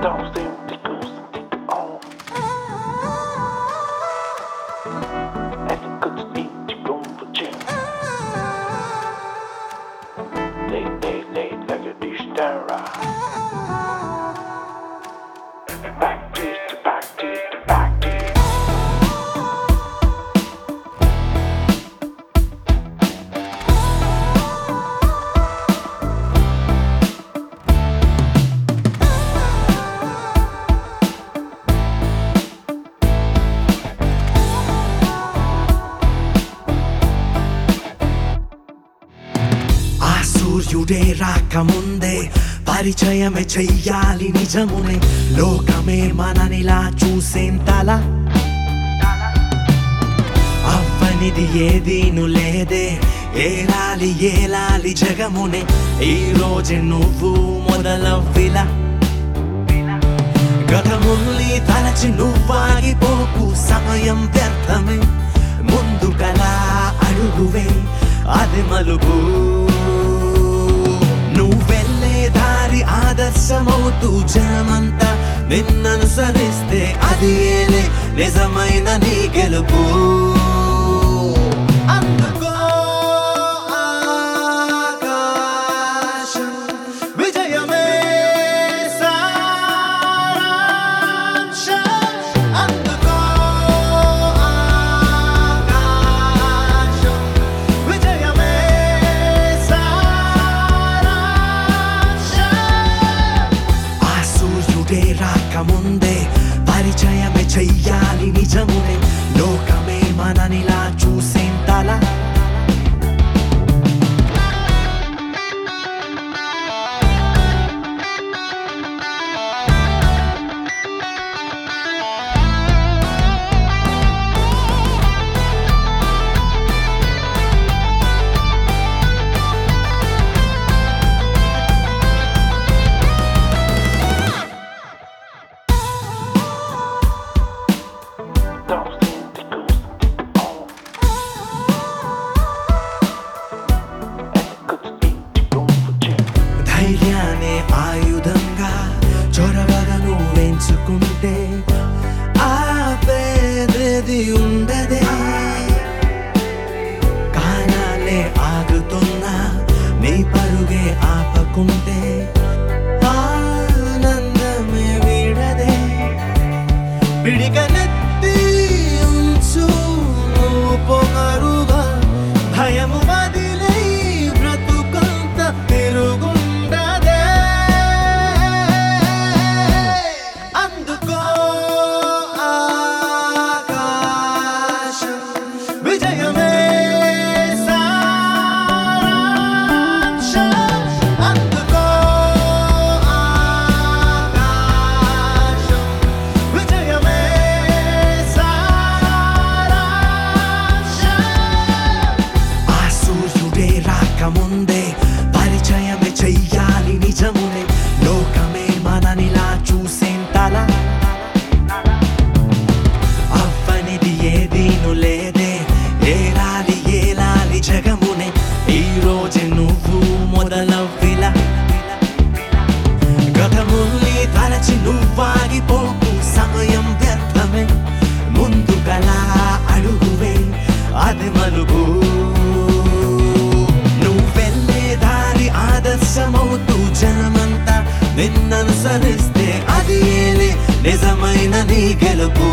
Don't seem to go on. And it could speak to go for chill. Lay, lay, lay like a dish down Back to the back to the back to ఆ సూర్యుడే రాకముందే పరిచయమే చెయ్యాలి నిజమునే లోకమే మననిలా చూసేంతలా అవ్వనిది ఏదీను లేదే ఏలాలి ఏలాలి జగమునే ఈ రోజు నువ్వు మొదలవ్విలా గతముల్ని తలచి నువ్వాగిపోకు సమయం వ్యర్థమే ముందుకలా అడుగువే అది మలుపు నువ్వెళ్ళే దారి ఆదర్శమవుతూ జనమంతా నిన్ననుసరిస్తే అది ఏలే నిజమైన నీ గెలుపు అందుకో ఆకాశం విజయమే సారాంశం అందుకో ఆకాశం విజయమే సారాంశం ఆ సూర్యుడే రాకముందే పరిచయమే చెయ్యాలి నిజమునే లోకమే మననిలా చూసేంతలా Don't seem to go on. And it could speak to go for chill. ధైర్యాన్ని ఆయుధంగా చొరవగా నువ్వెంచుకుంటే ఆపేది ఉండదే కాలాలే ఆగుతున్నా నీ పరుగే ఆపకుంటే ఆనందమే విడదే పిడికనెత్తి ఉంచు నువ్వు పొగరుగా భయము వదిలై బ్రతుకంత తిరుగుండదే అందుకో ఆకాశం విజయమే సారాంశం అందుకో ఆకాశం విజయమే సారాంశం ఆ సూర్యుడే రాకముందే పరిచయమే చెయ్యాలి నిజమునే లోకమే మననిలా చూసేంతలా అవ్వనిది ఏదీను లేదే ఏలాలి ఏలాలి జగమునే ఈ రోజు నువ్వు మొదలవ్విలా గతముల్ని తలచి నువ్వాగిపోకు సమయం వ్యర్థమే ముందుకలా అడుగువే అది మలుగు నువ్వెళ్ళే దారి ఆదర్శమవుతూ జనమంతా నిన్ననుసరిస్తే అది ఏలే నిజమైన నీ గెలుపు